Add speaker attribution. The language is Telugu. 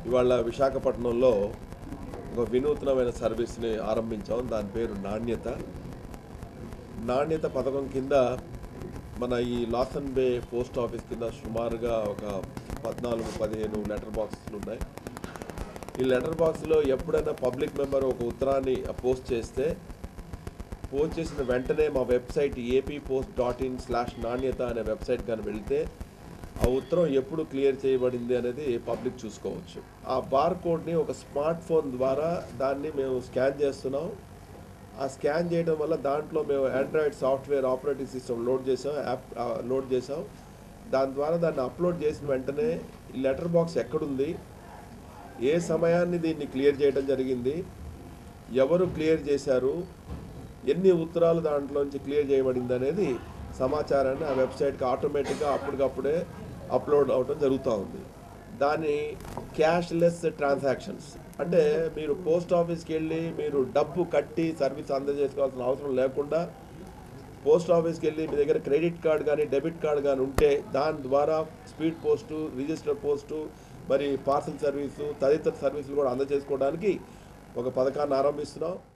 Speaker 1: ఇవాళ విశాఖపట్నంలో ఒక వినూత్నమైన సర్వీస్ని ఆరంభించాం దాని పేరు నాణ్యత నాణ్యత పథకం కింద మన ఈ లాసన్ బే పోస్ట్ ఆఫీస్ కింద సుమారుగా ఒక పద్నాలుగు పదిహేను లెటర్ బాక్సులు ఉన్నాయి ఈ లెటర్ బాక్స్లో ఎప్పుడైనా పబ్లిక్ మెంబర్ ఒక ఉత్తరాన్ని పోస్ట్ చేస్తే పోస్ట్ చేసిన వెంటనే మా website AP post dot in slash నాణ్యత అనే వెబ్సైట్ కానీ వెళితే ఆ ఉత్తరం ఎప్పుడు క్లియర్ చేయబడింది అనేది పబ్లిక్ చూసుకోవచ్చు ఆ బార్ కోడ్ని ఒక స్మార్ట్ ఫోన్ ద్వారా దాన్ని మేము స్కాన్ చేస్తున్నాం ఆ స్కాన్ చేయడం వల్ల దాంట్లో మేము Android software operating system load చేసాం యాప్ ఆ, లోడ్ చేసాం దాని ద్వారా దాన్ని అప్లోడ్ చేసిన వెంటనే ఈ లెటర్ బాక్స్ ఎక్కడుంది ఏ సమయాన్ని దీన్ని క్లియర్ చేయడం జరిగింది ఎవరు క్లియర్ చేశారు ఎన్ని ఉత్తరాలు దాంట్లోంచి క్లియర్ చేయబడింది అనేది సమాచారాన్ని ఆ వెబ్సైట్కి ఆటోమేటిక్గా అప్పటికప్పుడే అప్లోడ్ అవడం జరుగుతూ ఉంది దాన్ని క్యాష్లెస్ ట్రాన్సాక్షన్స్ అంటే మీరు పోస్ట్ ఆఫీస్కి వెళ్ళి మీరు డబ్బు కట్టి సర్వీస్ అందజేసుకోవాల్సిన అవసరం లేకుండా పోస్ట్ ఆఫీస్కి వెళ్ళి మీ దగ్గర క్రెడిట్ కార్డ్ కానీ డెబిట్ కార్డ్ కానీ ఉంటే దాని ద్వారా స్పీడ్ పోస్టు రిజిస్టర్ పోస్టు మరి పార్సల్ సర్వీసు తదితర సర్వీసులు కూడా అందజేసుకోవడానికి ఒక పథకాన్ని ఆరంభిస్తున్నాం